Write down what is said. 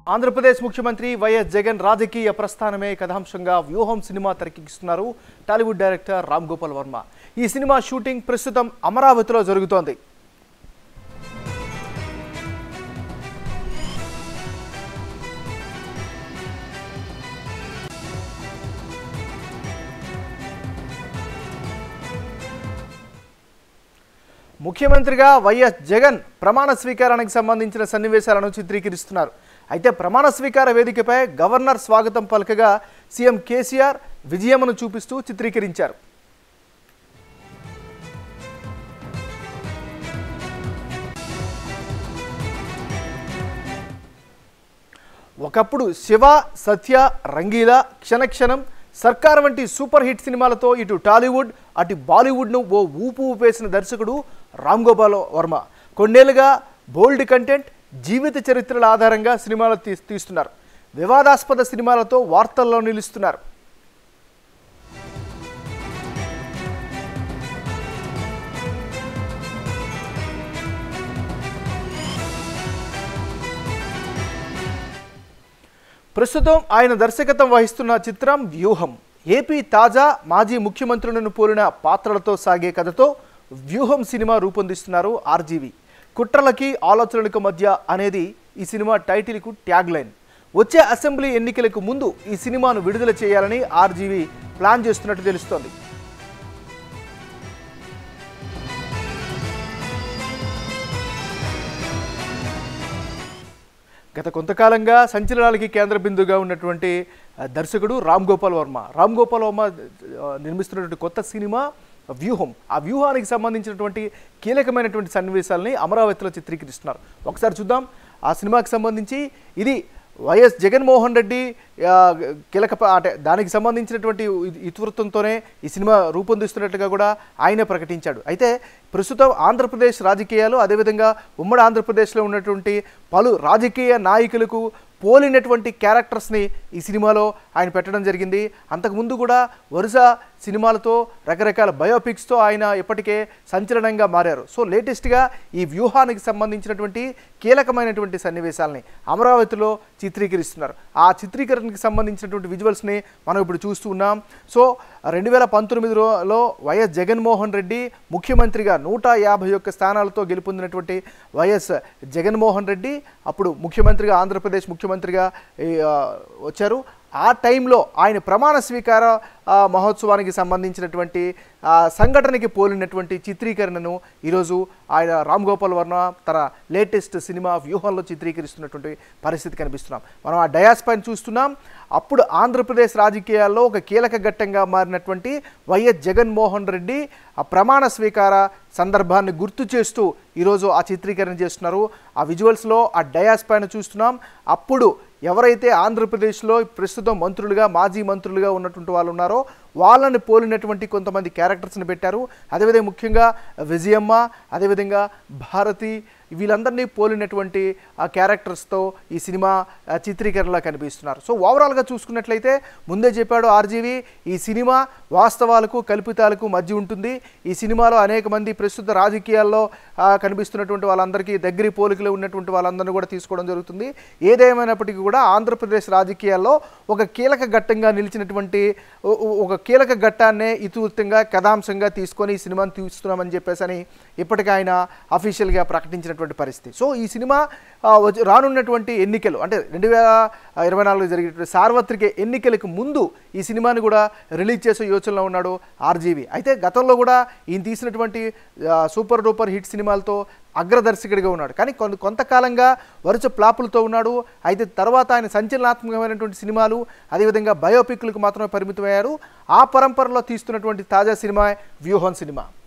ఆంధ్రప్రదేశ్ ముఖ్యమంత్రి వైఎస్ జగన్ రాజకీయ ప్రస్థానమే కథాంశంగా వ్యూహం సినిమా తెరకెక్కిస్తున్నారు టాలీవుడ్ డైరెక్టర్ రామ్ గోపాల్ వర్మ ఈ సినిమా షూటింగ్ ప్రస్తుతం అమరావతిలో జరుగుతోంది ముఖ్యమంత్రిగా వైఎస్ జగన్ ప్రమాణ స్వీకారానికి సంబంధించిన సన్నివేశాలను చిత్రీకరిస్తున్నారు అయితే ప్రమాణ స్వీకార వేదికపై గవర్నర్ స్వాగతం పలకగా సీఎం కేసీఆర్ విజయమ్మను చూపిస్తూ చిత్రీకరించారు ఒకప్పుడు శివ సత్య రంగీల క్షణక్షణం సర్కార్ వంటి సూపర్ హిట్ సినిమాలతో ఇటు టాలీవుడ్ అటు బాలీవుడ్ను ఓ ఊపు ఊపేసిన దర్శకుడు రామ్ గోపాల్ వర్మ కొన్నేళ్లుగా బోల్డ్ కంటెంట్ జీవిత చరిత్రల ఆధారంగా సినిమాలు తీ తీస్తున్నారు వివాదాస్పద సినిమాలతో వార్తల్లో నిలుస్తున్నారు ప్రస్తుతం ఆయన దర్శకత్వం వహిస్తున్న చిత్రం వ్యూహం ఏపీ తాజా మాజీ ముఖ్యమంత్రులను పోలిన పాత్రలతో సాగే కథతో వ్యూహం సినిమా రూపొందిస్తున్నారు ఆర్జీవి కుట్రలకి ఆలోచనలకు మధ్య అనేది ఈ సినిమా టైటిల్కు ట్యాగ్ లైన్ వచ్చే అసెంబ్లీ ఎన్నికలకు ముందు ఈ సినిమాను విడుదల చేయాలని ఆర్జీవి ప్లాన్ చేస్తున్నట్టు తెలుస్తోంది గత కొంతకాలంగా సంచలనాలకి కేంద్ర బిందుగా ఉన్నటువంటి ఆ, దర్శకుడు రామ్ గోపాల్ వర్మ రామ్ గోపాల్ వర్మ ఆ, నిర్మిస్తున్నటువంటి కొత్త సినిమా వ్యూహం ఆ వ్యూహానికి సంబంధించినటువంటి కీలకమైనటువంటి సన్నివేశాలని అమరావతిలో చిత్రీకరిస్తున్నారు ఒకసారి చూద్దాం ఆ సినిమాకి సంబంధించి ఇది వైఎస్ జగన్మోహన్ రెడ్డి ఆ, కీలక ప- అంటే దానికి సంబంధించినటువంటి ఇ- ఇతివృత్తంతోనే ఈ సినిమా రూపొందిస్తున్నట్టుగా కూడా ఆయనే ప్రకటించాడు అయితే ప్రస్తుతం ఆంధ్రప్రదేశ్ రాజకీయాలు అదేవిధంగా ఉమ్మడి ఆంధ్రప్రదేశ్లో ఉన్నటువంటి పలు రాజకీయ నాయకులకు పోలినటువంటి క్యారెక్టర్స్ని ఈ సినిమాలో ఆయన పెట్టడం జరిగింది అంతకుముందు కూడా వరుస సినిమాలతో రకరకాల బయోపిక్స్తో ఆయన ఇప్పటికే సంచలనంగా మారారు సో లేటెస్ట్గా ఈ వ్యూహానికి సంబంధించినటువంటి కీలకమైనటువంటి సన్నివేశాలని అమరావతిలో చిత్రీకరిస్తున్నారు ఆ చిత్రీకరణకి సంబంధించినటువంటి విజువల్స్ని మనం ఇప్పుడు చూస్తూ ఉన్నాం సో రెండు వేల పంతొమ్మిదిలో వైఎస్ జగన్మోహన్ రెడ్డి ముఖ్యమంత్రిగా నూట యాభై ఒక్క స్థానాలతో గెలుపొందినటువంటి వైఎస్ జగన్మోహన్ రెడ్డి అప్పుడు ముఖ్యమంత్రిగా ఆంధ్రప్రదేశ్ ముఖ్యమంత్రిగా ఈ, ఆ, వచ్చారు ఆ టైంలో ఆయన ప్రమాణ స్వీకార ఆ, మహోత్సవానికి సంబంధించినటువంటి ఆ, సంఘటనకి పోలినటువంటి చిత్రీకరణను ఈరోజు ఆయన రామ్ గోపాల్ వర్మ తన లేటెస్ట్ సినిమా వ్యూహంలో చిత్రీకరిస్తున్నటువంటి పరిస్థితి కనిపిస్తున్నాం మనం ఆ డయాస్ పైన చూస్తున్నాం అప్పుడు ఆంధ్రప్రదేశ్ రాజకీయాల్లో ఒక కీలక ఘట్టంగా మారినటువంటి వైఎస్ జగన్మోహన్ రెడ్డి ఆ ప్రమాణ స్వీకార సందర్భాన్ని గుర్తు చేస్తూ ఈరోజు ఆ చిత్రీకరణ చేస్తున్నారు ఆ విజువల్స్లో ఆ డయాస్ పైన చూస్తున్నాం అప్పుడు ఎవరైతే ఆంధ్రప్రదేశ్లో ప్రస్తుతం మంత్రులుగా మాజీ మంత్రులుగా ఉన్నటువంటి వాళ్ళు ఉన్నారో వాళ్ళని పోలినటువంటి కొంతమంది క్యారెక్టర్స్ని పెట్టారు అదేవిధంగా ముఖ్యంగా విజయమ్మ అదేవిధంగా భారతి వీళ్ళందరినీ పోలినటువంటి ఆ క్యారెక్టర్స్తో ఈ సినిమా ఆ, చిత్రీకరణలో కనిపిస్తున్నారు సో ఓవరాల్గా చూసుకున్నట్లయితే ముందే చెప్పాడు ఆర్జీవి ఈ సినిమా వాస్తవాలకు కల్పితాలకు మధ్య ఉంటుంది ఈ సినిమాలో అనేక మంది ప్రస్తుత రాజకీయాల్లో ఆ, కనిపిస్తున్నటువంటి వాళ్ళందరికీ దగ్గరి పోలికలు ఉన్నటువంటి వాళ్ళందరినీ కూడా తీసుకోవడం జరుగుతుంది ఏదేమైనప్పటికీ కూడా ఆంధ్రప్రదేశ్ రాజకీయాల్లో ఒక కీలక ఘట్టంగా నిలిచినటువంటి ఓ- ఓ- ఒక కీలక ఘట్టాన్నే ఇతివృత్తంగా కథాంశంగా తీసుకొని ఈ సినిమాని తీస్తున్నామని చెప్పేసి అని ఇప్పటికే ఆయన అఫీషియల్గా ప్రకటించినటువంటి పరిస్థితి సో ఈ సినిమా ఆ, వచ్చి- రానున్నటువంటి ఎన్నికలు అంటే రెండు వేల ఇరవై నాలుగు జరిగేటువంటి సార్వత్రిక ఎన్నికలకు ముందు ఈ సినిమాని కూడా రిలీజ్ చేసే యోచనలో ఉన్నాడు ఆర్జీవి అయితే గతంలో కూడా ఈయన తీసినటువంటి ఆ, సూపర్ డూపర్ హిట్ సినిమాలతో అగ్రదర్శకుడిగా ఉన్నాడు కానీ కొంత కొంతకాలంగా వరుస ప్లాపులతో ఉన్నాడు అయితే తర్వాత ఆయన సంచలనాత్మకమైనటువంటి సినిమాలు అదేవిధంగా బయోపిక్లకు మాత్రమే పరిమితమయ్యారు ఆ పరంపరలో తీస్తున్నటువంటి తాజా సినిమా వ్యూహం సినిమా